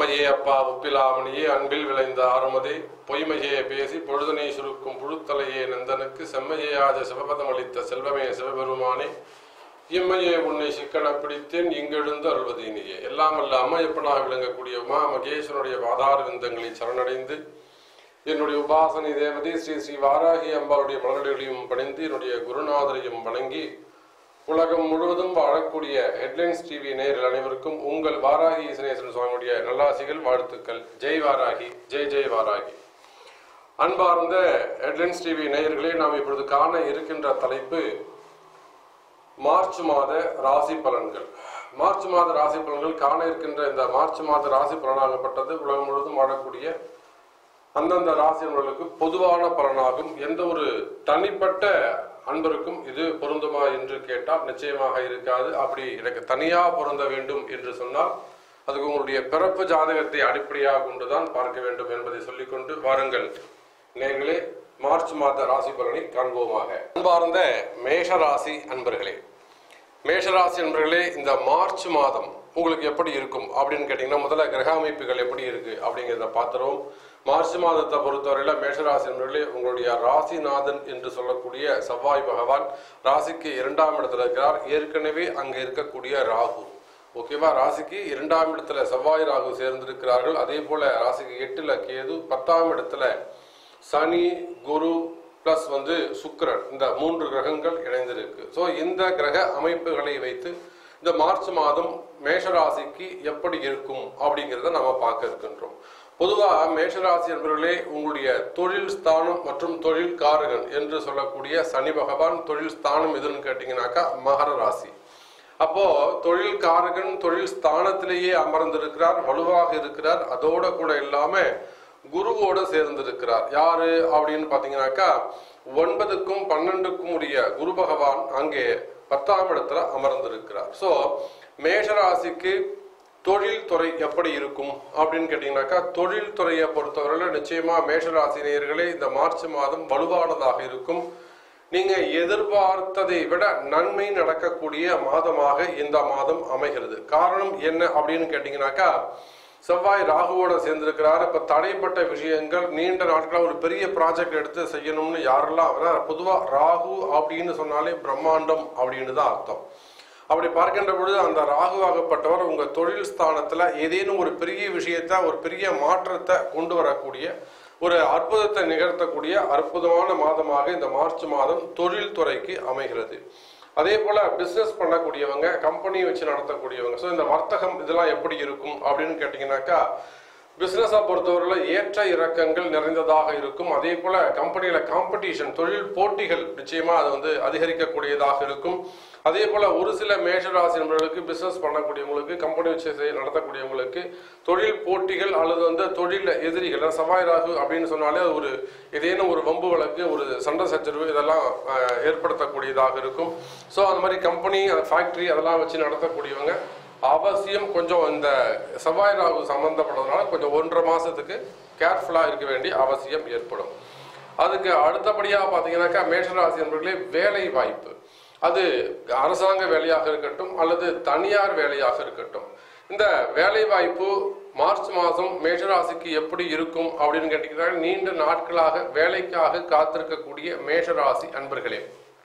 அம்மையே அப்பா ஒப்பிலாமணியே அன்பில் விளைந்த ஆறுமதே பொய்மையே பேசி பொழுதனை சுருக்கும் புழுத்தலையே நந்தனுக்கு செம்மையே ஆஜ சிவபதம் அளித்த செல்வமே சிவபெருமானே இம்மையே உன்னை சிக்கன பிடித்தேன் இங்கெழுந்து அருள்வதீனியே எல்லாம் அல்ல அம்மையப்பனாக விளங்கக்கூடிய உமா மகேஸ்வரனுடைய வாதார விந்தங்களை சரணடைந்து என்னுடைய உபாசனை தேவதை ஸ்ரீ ஸ்ரீ வாராகி அம்பாளுடைய மலர்களையும் பணிந்து என்னுடைய குருநாதரையும் வணங்கி உலகம் முழுவதும் வாழக்கூடிய ஹெட்லைன்ஸ் டிவி நேயர்கள் அனைவருக்கும் உங்கள் வாராகி இசனேஸ்வரன் சுவாமியுடைய நல்லாசிகள் வாழ்த்துக்கள் ஜெய் வாராகி ஜெய் ஜெய் வாராகி அன்பார்ந்த ஹெட்லைன்ஸ் டிவி நேயர்களே நாம் இப்பொழுது காண இருக்கின்ற தலைப்பு மார்ச் மாத ராசி பலன்கள் மார்ச் மாத ராசி பலன்கள் காண இருக்கின்ற இந்த மார்ச் மாத ராசி பலனாகப்பட்டது உலகம் முழுவதும் வாழக்கூடிய அந்தந்த ராசினர்களுக்கு பொதுவான பலனாகும் எந்த ஒரு தனிப்பட்ட அன்பருக்கும் இது பொருந்துமா என்று கேட்டால் நிச்சயமாக இருக்காது அப்படி எனக்கு தனியா பொருந்த வேண்டும் என்று சொன்னால் அதுக்கு உங்களுடைய பிறப்பு ஜாதகத்தை அடிப்படையாக கொண்டுதான் பார்க்க வேண்டும் என்பதை சொல்லிக்கொண்டு வாருங்கள் நேர்களே மார்ச் மாத ராசி பலனை காண்போமாக அன்பார்ந்த மேஷ ராசி அன்பர்களே மேஷராசி என்பர்களே இந்த மார்ச் மாதம் உங்களுக்கு எப்படி இருக்கும் அப்படின்னு கேட்டிங்கன்னா முதல்ல கிரக அமைப்புகள் எப்படி இருக்கு அப்படிங்கிறத பார்த்துருவோம் மார்ச் மாதத்தை பொறுத்தவரையில மேஷராசி என்பர்களே உங்களுடைய ராசிநாதன் என்று சொல்லக்கூடிய செவ்வாய் பகவான் ராசிக்கு இரண்டாம் இடத்துல இருக்கிறார் ஏற்கனவே அங்க இருக்கக்கூடிய ராகு ஓகேவா ராசிக்கு இரண்டாம் இடத்துல செவ்வாய் ராகு சேர்ந்திருக்கிறார்கள் அதே போல ராசிக்கு எட்டுல கேது பத்தாம் இடத்துல சனி குரு பிளஸ் வந்து சுக்கிரன் இந்த மூன்று கிரகங்கள் இணைந்திருக்கு ஸோ இந்த கிரக அமைப்புகளை வைத்து இந்த மார்ச் மாதம் மேஷராசிக்கு எப்படி இருக்கும் அப்படிங்கிறத நம்ம பார்க்க இருக்கின்றோம் பொதுவாக மேஷராசி என்பவர்களே உங்களுடைய தொழில் ஸ்தானம் மற்றும் தொழில் காரகன் என்று சொல்லக்கூடிய சனி பகவான் தொழில் ஸ்தானம் எதுன்னு கேட்டீங்கன்னாக்கா மகர ராசி அப்போ தொழில் காரகன் தொழில் ஸ்தானத்திலேயே அமர்ந்திருக்கிறார் வலுவாக இருக்கிறார் அதோட கூட இல்லாம குருவோட சேர்ந்திருக்கிறார் யாரு அப்படின்னு பாத்தீங்கன்னாக்கா ஒன்பதுக்கும் பன்னெண்டுக்கும் உரிய குரு பகவான் அங்கே பத்தாம் இடத்துல அமர்ந்திருக்கிறார் சோ மேஷராசிக்கு தொழில் துறை எப்படி இருக்கும் அப்படின்னு கேட்டீங்கன்னாக்கா தொழில் துறையை பொறுத்தவரையில நிச்சயமா மேஷராசினியர்களே இந்த மார்ச் மாதம் வலுவானதாக இருக்கும் நீங்க எதிர்பார்த்ததை விட நன்மை நடக்கக்கூடிய மாதமாக இந்த மாதம் அமைகிறது காரணம் என்ன அப்படின்னு கேட்டீங்கன்னாக்கா செவ்வாய் ராகுவோட சேர்ந்திருக்கிறார் இப்ப தடைப்பட்ட விஷயங்கள் நீண்ட நாட்களா ஒரு பெரிய ப்ராஜெக்ட் எடுத்து செய்யணும்னு யாரெல்லாம் வர பொதுவா ராகு அப்படின்னு சொன்னாலே பிரம்மாண்டம் அப்படின்னு தான் அர்த்தம் அப்படி பார்க்கின்ற பொழுது அந்த ராகுவாகப்பட்டவர் உங்க தொழில் ஸ்தானத்துல ஏதேனும் ஒரு பெரிய விஷயத்த ஒரு பெரிய மாற்றத்தை கொண்டு வரக்கூடிய ஒரு அற்புதத்தை நிகழ்த்தக்கூடிய அற்புதமான மாதமாக இந்த மார்ச் மாதம் தொழில் துறைக்கு அமைகிறது அதே போல பிசினஸ் பண்ணக்கூடியவங்க கம்பெனி வச்சு நடத்தக்கூடியவங்க ஸோ இந்த வர்த்தகம் இதெல்லாம் எப்படி இருக்கும் அப்படின்னு கேட்டீங்கன்னாக்கா பிசினஸை பொறுத்தவரையில் ஏற்ற இறக்கங்கள் நிறைந்ததாக இருக்கும் அதே போல கம்பெனியில காம்படிஷன் தொழில் போட்டிகள் நிச்சயமா அது வந்து அதிகரிக்கக்கூடியதாக இருக்கும் அதே போல ஒரு சில மேஷராசி நண்பர்களுக்கு பிசினஸ் பண்ணக்கூடியவங்களுக்கு கம்பெனி வச்சு செய்- நடத்தக்கூடியவங்களுக்கு தொழில் போட்டிகள் அல்லது வந்து தொழில் எதிரிகள் அதாவது செவ்வாய் ராகு அப்படின்னு சொன்னாலே அது ஒரு ஏதேனும் ஒரு வம்பு வழக்கு ஒரு சண்டை சச்சரவு இதெல்லாம் அஹ், ஏற்படுத்தக்கூடியதாக இருக்கும் ஸோ அந்த மாதிரி கம்பெனி ஃபேக்டரி அதெல்லாம் வச்சு நடத்தக்கூடியவங்க அவசியம் கொஞ்சம் இந்த செவ்வாய் ராகு சம்பந்தப்பட்டதுனால கொஞ்சம் ஒன்றரை மாசத்துக்கு கேர்ஃபுல்லா இருக்க வேண்டிய அவசியம் ஏற்படும் அதுக்கு அடுத்தபடியாக பார்த்தீங்கன்னாக்கா மேஷராசி என்பர்களே வேலை வாய்ப்பு அது அரசாங்க வேலையாக இருக்கட்டும் அல்லது தனியார் வேலையாக இருக்கட்டும் இந்த வேலை வாய்ப்பு மார்ச் மாதம் மேஷராசிக்கு எப்படி இருக்கும் அப்படின்னு கேட்டீங்கன்னா நீண்ட நாட்களாக வேலைக்காக காத்திருக்கக்கூடிய மேஷராசி அன்பர்களே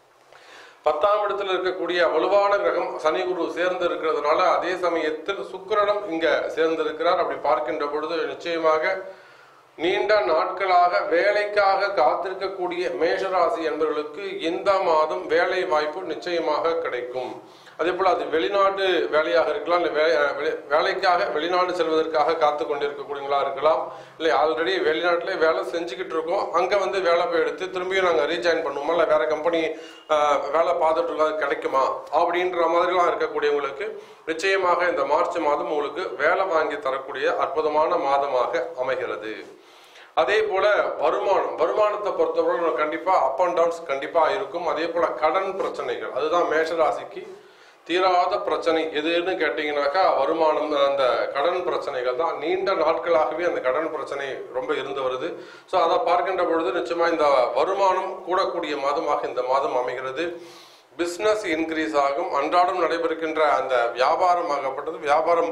பத்தாம் இடத்துல இருக்கக்கூடிய வலுவான கிரகம் சனி குரு சேர்ந்து இருக்கிறதுனால அதே சமயத்தில் சுக்கிரனும் இங்க சேர்ந்திருக்கிறார் அப்படி பார்க்கின்ற பொழுது நிச்சயமாக நீண்ட நாட்களாக வேலைக்காக காத்திருக்கக்கூடிய மேஷராசி என்பவர்களுக்கு இந்த மாதம் வேலை வாய்ப்பு நிச்சயமாக கிடைக்கும் அதே போல அது வெளிநாட்டு வேலையாக இருக்கலாம் இல்லை வே- வெளி- வேலைக்காக வெளிநாடு செல்வதற்காக காத்து கொண்டிருக்கக்கூடியவங்களா இருக்கலாம் இல்லை ஆல்ரெடி வெளிநாட்டிலே வேலை செஞ்சுக்கிட்டு இருக்கோம் அங்கே வந்து வேலை போய் எடுத்து திரும்பியும் நாங்கள் ரீஜாயின் பண்ணுவோமா இல்லை வேற கம்பெனி வேலை பார்த்துட்டு இருக்கோம் அது கிடைக்குமா அப்படின்ற மாதிரிலாம் இருக்கக்கூடியவங்களுக்கு நிச்சயமாக இந்த மார்ச் மாதம் உங்களுக்கு வேலை வாங்கி தரக்கூடிய அற்புதமான மாதமாக அமைகிறது அதே போல வருமானம் வருமானத்தை பொறுத்தவரை கண்டிப்பா அப் அண்ட் டவுன்ஸ் கண்டிப்பா இருக்கும் அதே போல கடன் பிரச்சனைகள் அதுதான் மேஷராசிக்கு தீராத பிரச்சனை எதுன்னு கேட்டீங்கன்னாக்கா வருமானம் அந்த கடன் பிரச்சனைகள் தான் நீண்ட நாட்களாகவே அந்த கடன் பிரச்சனை ரொம்ப இருந்து வருது ஸோ அதை பார்க்கின்ற பொழுது நிச்சயமா இந்த வருமானம் கூடக்கூடிய மாதமாக இந்த மாதம் அமைகிறது பிஸ்னஸ் இன்க்ரீஸ் ஆகும் அன்றாடம் நடைபெறுகின்ற அந்த வியாபாரம் ஆகப்பட்டது வியாபாரம்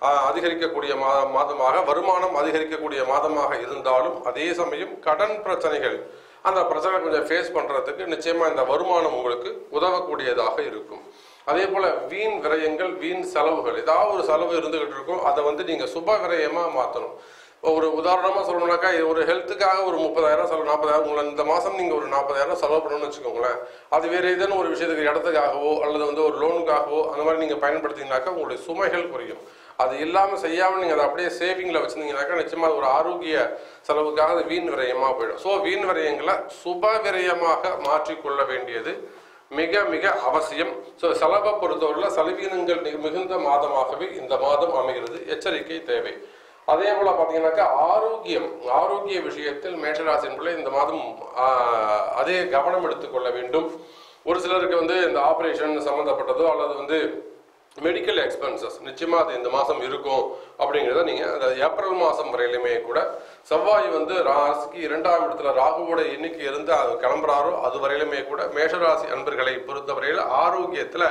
ஆஹ், அதிகரிக்கக்கூடிய மா மாதமாக வருமானம் அதிகரிக்கக்கூடிய மாதமாக இருந்தாலும் அதே சமயம் கடன் பிரச்சனைகள் அந்த பிரச்சனை கொஞ்சம் ஃபேஸ் பண்றதுக்கு நிச்சயமா இந்த வருமானம் உங்களுக்கு உதவக்கூடியதாக இருக்கும் அதே போல வீண் விரயங்கள் வீண் செலவுகள் ஏதாவது ஒரு செலவு இருந்துகிட்டு இருக்கும் அதை வந்து நீங்க சுப விரயமா மாத்தணும் ஒரு உதாரணமா சொல்லணும்னாக்கா இது ஒரு ஹெல்த்துக்காக ஒரு முப்பதாயிரம் செலவு நாற்பதாயிரம் உங்களை இந்த மாசம் நீங்க ஒரு நாற்பதாயிரம் செலவு பண்ணணும்னு வச்சுக்கோங்களேன் அது வேற ஏதேனும் ஒரு விஷயத்துக்கு இடத்துக்காகவோ அல்லது வந்து ஒரு லோனுக்காகவோ அந்த மாதிரி நீங்க பயன்படுத்திங்கனாக்கா உங்களுடைய சுமைகள் குறையும் அது இல்லாம செய்யாம நீங்க அதை அப்படியே சேவிங்ல வச்சிருந்தீங்கன்னாக்கா நிச்சயமா அது ஒரு ஆரோக்கிய செலவுக்காக அது வீண் விரயமா போயிடும் ஸோ வீண் விரயங்களை சுப விரயமாக மாற்றிக்கொள்ள வேண்டியது மிக மிக அவசியம் ஸோ செலவை பொறுத்தவரையில் செலவீனங்கள் நி- மிகுந்த மாதமாகவே இந்த மாதம் அமைகிறது எச்சரிக்கை தேவை அதே போல பார்த்தீங்கன்னாக்கா ஆரோக்கியம் ஆரோக்கிய விஷயத்தில் மேஷராசி என்பதில் இந்த மாதம் ஆஹ், அதே கவனம் எடுத்துக்கொள்ள வேண்டும் ஒரு சிலருக்கு வந்து இந்த ஆபரேஷன் சம்மந்தப்பட்டதோ அல்லது வந்து மெடிக்கல் எக்ஸ்பென்சஸ் நிச்சயமா அது இந்த மாதம் இருக்கும் அப்படிங்கிறத நீங்க அந்த ஏப்ரல் மாதம் வரையிலுமே கூட செவ்வாய் வந்து ராசிக்கு இரண்டாம் இடத்துல ராகுவோட எண்ணிக்கை இருந்து அது கிளம்புறாரோ அது வரையிலுமே கூட மேஷராசி அன்பர்களை பொறுத்தவரையில் ஆரோக்கியத்துல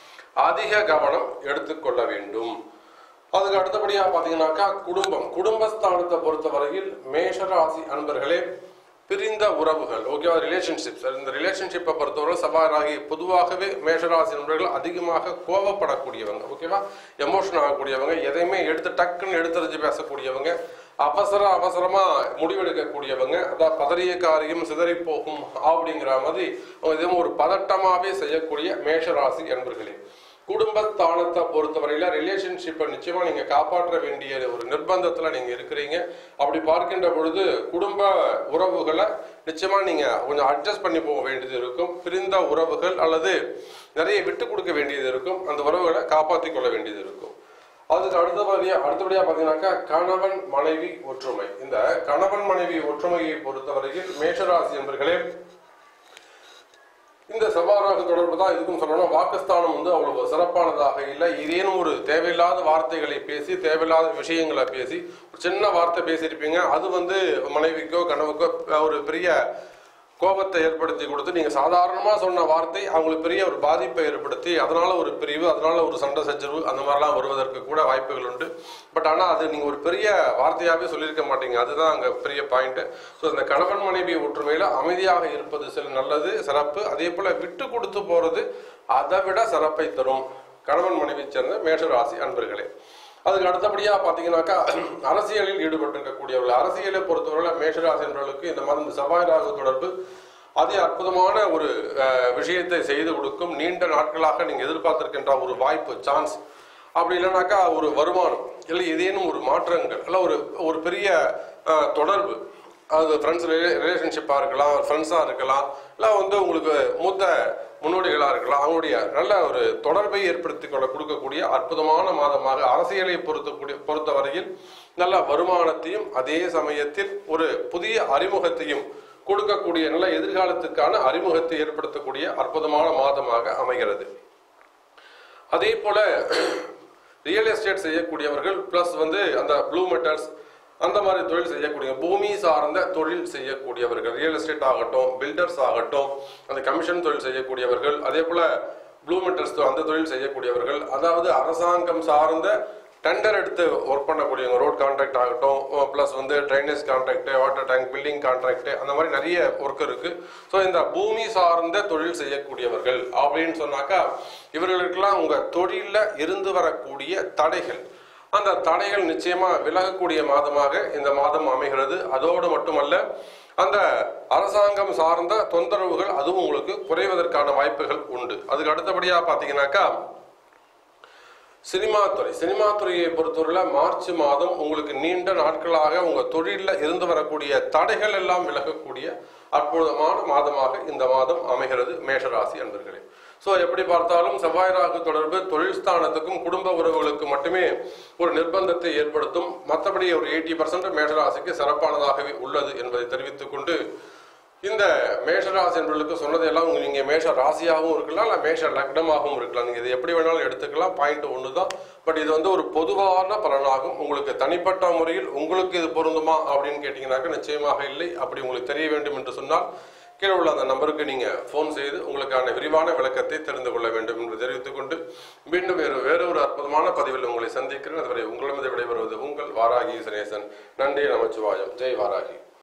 அதிக கவனம் எடுத்துக்கொள்ள வேண்டும் அதுக்கு அடுத்தபடியா பாத்தீங்கன்னாக்கா குடும்பம் குடும்பஸ்தானத்தை பொறுத்தவரையில் மேஷராசி அன்பர்களே பிரிந்த உறவுகள் ஓகேவா ரிலேஷன்ஷிப்ஸ் இந்த ரிலேஷன்ஷிப்பை பொறுத்தவரை சவாராகி பொதுவாகவே மேஷராசி நண்பர்கள் அதிகமாக கோவப்படக்கூடியவங்க ஓகேவா எமோஷன் ஆகக்கூடியவங்க எதையுமே எடுத்து டக்குன்னு எடுத்தறிஞ்சு பேசக்கூடியவங்க அவசர அவசரமா முடிவெடுக்கக்கூடியவங்க அதான் பதறிய காரியம் சிதறி போகும் அப்படிங்கிற மாதிரி அவங்க எதுவும் ஒரு பதட்டமாவே செய்யக்கூடிய மேஷராசி என்பர்களே குடும்பஸ்தானத்தை பொறுத்தவரையில ரிலேஷன்ஷிப்பை நிச்சயமா நீங்க காப்பாற்ற வேண்டிய ஒரு நிர்பந்தத்துல நீங்க இருக்கிறீங்க அப்படி பார்க்கின்ற பொழுது குடும்ப உறவுகளை நிச்சயமா நீங்க கொஞ்சம் அட்ஜஸ்ட் பண்ணி போக வேண்டியது இருக்கும் பிரிந்த உறவுகள் அல்லது நிறைய விட்டு கொடுக்க வேண்டியது இருக்கும் அந்த உறவுகளை காப்பாற்றி கொள்ள வேண்டியது இருக்கும் அதுக்கு அடுத்தபடியா அடுத்தபடியா பாத்தீங்கன்னாக்கா கணவன் மனைவி ஒற்றுமை இந்த கணவன் மனைவி ஒற்றுமையை பொறுத்தவரையில் மேஷராசி என்பர்களே இந்த செவ்வாறாக தொடர்பு தான் இதுக்கும் சொல்லணும் வாக்குஸ்தானம் வந்து அவ்வளவு சிறப்பானதாக இல்லை ஏதேனும் ஒரு தேவையில்லாத வார்த்தைகளை பேசி தேவையில்லாத விஷயங்களை பேசி ஒரு சின்ன வார்த்தை பேசியிருப்பீங்க அது வந்து மனைவிக்கோ கனவுக்கோ ஒரு பெரிய கோபத்தை ஏற்படுத்தி கொடுத்து நீங்க சாதாரணமா சொன்ன வார்த்தை அவங்களுக்கு பெரிய ஒரு பாதிப்பை ஏற்படுத்தி அதனால ஒரு பிரிவு அதனால ஒரு சண்டை சச்சரவு அந்த மாதிரிலாம் வருவதற்கு கூட வாய்ப்புகள் உண்டு பட் ஆனா அது நீங்க ஒரு பெரிய வார்த்தையாவே சொல்லியிருக்க மாட்டீங்க அதுதான் அங்க பெரிய பாயிண்ட் ஸோ இந்த கணவன் மனைவி ஒற்றுமையில அமைதியாக இருப்பது சில நல்லது சிறப்பு அதே போல விட்டு கொடுத்து போறது அதை விட சிறப்பை தரும் கணவன் மனைவி சேர்ந்த மேஷராசி அன்பர்களே அதுக்கு அடுத்தபடியா பாத்தீங்கன்னாக்கா அரசியலில் ஈடுபட்டிருக்கக்கூடியவர்கள் அரசியலை பொறுத்தவரை மேஷராசி என்பவர்களுக்கு இந்த மாதிரி இந்த செவ்வாய் ராகு தொடர்பு அதி அற்புதமான ஒரு அஹ், விஷயத்தை செய்து கொடுக்கும் நீண்ட நாட்களாக நீங்க எதிர்பார்த்திருக்கின்ற ஒரு வாய்ப்பு சான்ஸ் அப்படி இல்லைனாக்கா ஒரு வருமானம் இல்லை ஏதேனும் ஒரு மாற்றங்கள் இல்லை ஒரு ஒரு பெரிய அஹ், தொடர்பு அது ஃப்ரெண்ட்ஸ் ரிலேஷன்ஷிப்பாக இருக்கலாம் ஃப்ரெண்ட்ஸாக இருக்கலாம் இல்லை வந்து உங்களுக்கு மூத்த முன்னோடிகளாக இருக்கலாம் அவங்களுடைய நல்ல ஒரு தொடர்பை ஏற்படுத்தி கொள்ள கொடுக்கக்கூடிய அற்புதமான மாதமாக அரசியலை பொறுத்தக்கூடிய பொறுத்தவரையில் நல்ல வருமானத்தையும் அதே சமயத்தில் ஒரு புதிய அறிமுகத்தையும் கொடுக்கக்கூடிய நல்ல எதிர்காலத்துக்கான அறிமுகத்தை ஏற்படுத்தக்கூடிய அற்புதமான மாதமாக அமைகிறது அதே போல ரியல் எஸ்டேட் செய்யக்கூடியவர்கள் ப்ளஸ் வந்து அந்த ப்ளூ மெட்டல்ஸ் அந்த மாதிரி தொழில் செய்யக்கூடிய பூமி சார்ந்த தொழில் செய்யக்கூடியவர்கள் ரியல் எஸ்டேட் ஆகட்டும் பில்டர்ஸ் ஆகட்டும் அந்த கமிஷன் தொழில் செய்யக்கூடியவர்கள் அதே போல ப்ளூ மெட்டல்ஸ் அந்த தொழில் செய்யக்கூடியவர்கள் அதாவது அரசாங்கம் சார்ந்த டெண்டர் எடுத்து ஒர்க் பண்ணக்கூடியவங்க ரோட் கான்ட்ராக்ட் ஆகட்டும் ப்ளஸ் வந்து drainage contract water tank building contract அந்த மாதிரி நிறைய ஒர்க் இருக்கு ஸோ இந்த பூமி சார்ந்த தொழில் செய்யக்கூடியவர்கள் அப்படின்னு சொன்னாக்கா இவர்களுக்கெல்லாம் உங்க தொழிலில் இருந்து வரக்கூடிய தடைகள் அந்த தடைகள் நிச்சயமா விலகக்கூடிய மாதமாக இந்த மாதம் அமைகிறது அதோடு மட்டுமல்ல அந்த அரசாங்கம் சார்ந்த தொந்தரவுகள் அதுவும் உங்களுக்கு குறைவதற்கான வாய்ப்புகள் உண்டு அதுக்கு அடுத்தபடியா பாத்தீங்கன்னாக்கா சினிமா துறை சினிமா துறையை பொறுத்தவரையில் மார்ச் மாதம் உங்களுக்கு நீண்ட நாட்களாக உங்க தொழிலில் இருந்து வரக்கூடிய தடைகள் எல்லாம் விலகக்கூடிய அற்புதமான மாதமாக இந்த மாதம் அமைகிறது மேஷராசி அன்பர்களே ஸோ எப்படி பார்த்தாலும் செவ்வாய் ராகு தொடர்பு தொழில் ஸ்தானத்துக்கும் குடும்ப உறவுகளுக்கு மட்டுமே ஒரு நிர்பந்தத்தை ஏற்படுத்தும் மற்றபடி ஒரு எயிட்டி பர்சன்ட் மேஷராசிக்கு சிறப்பானதாகவே உள்ளது என்பதை தெரிவித்துக் கொண்டு இந்த மேஷராசி என்பவர்களுக்கு சொன்னதெல்லாம் உங்க நீங்க மேஷ ராசியாகவும் இருக்கலாம் இல்லை மேஷ லக்னமாகவும் இருக்கலாம் நீங்க இது எப்படி வேணாலும் எடுத்துக்கலாம் பாயிண்ட் ஒன்று தான் பட் இது வந்து ஒரு பொதுவான பலனாகும் உங்களுக்கு தனிப்பட்ட முறையில் உங்களுக்கு இது பொருந்துமா அப்படின்னு கேட்டீங்கன்னாக்க நிச்சயமாக இல்லை அப்படி உங்களுக்கு தெரிய வேண்டும் என்று சொன்னால் கீழே உள்ள அந்த நம்பருக்கு நீங்க ஃபோன் செய்து உங்களுக்கான விரிவான விளக்கத்தை தெரிந்து கொள்ள வேண்டும் என்று தெரிவித்துக் கொண்டு மீண்டும் வேறு வேறொரு அற்புதமான பதிவில் உங்களை சந்திக்கிறேன் அதுவரை உங்களிடமிருந்து விடைபெறுவது உங்கள் வாராகி சனேசன் நன்றி நமச்சிவாயம் ஜெய் வாராகி